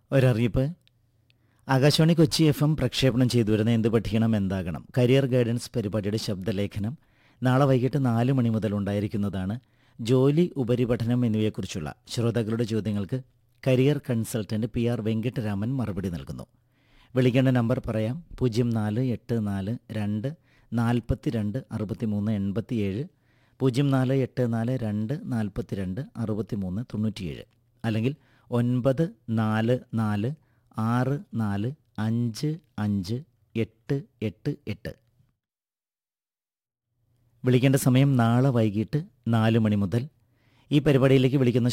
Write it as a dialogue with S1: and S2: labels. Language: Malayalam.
S1: ഒരറിയിപ്പ് ആകാശവാണി കൊച്ചി എഫ് എം പ്രക്ഷേപണം ചെയ്തു വരുന്ന എന്ത് പഠിക്കണം എന്താകണം കരിയർ ഗൈഡൻസ് പരിപാടിയുടെ ശബ്ദലേഖനം നാളെ വൈകിട്ട് നാല് മണി മുതൽ ഉണ്ടായിരിക്കുന്നതാണ് ജോലി ഉപരിപഠനം എന്നിവയെക്കുറിച്ചുള്ള ശ്രോതാക്കളുടെ ചോദ്യങ്ങൾക്ക് career consultant P R Venkitaraman മറുപടി നൽകുന്നു വിളിക്കേണ്ട നമ്പർ പറയാം പൂജ്യം നാല് എട്ട് നാല് രണ്ട് നാൽപ്പത്തി രണ്ട് അറുപത്തി മൂന്ന് എൺപത്തിയേഴ് പൂജ്യം നാല് എട്ട് നാല് രണ്ട് നാൽപ്പത്തി രണ്ട് അറുപത്തി മൂന്ന് തൊണ്ണൂറ്റിയേഴ് അല്ലെങ്കിൽ ഒൻപത് നാല് നാല് ആറ് നാല് അഞ്ച് അഞ്ച് എട്ട് എട്ട് എട്ട് വിളിക്കേണ്ട സമയം നാളെ വൈകിട്ട് നാല് മണി മുതൽ ഈ പരിപാടിയിലേക്ക് വിളിക്കുന്ന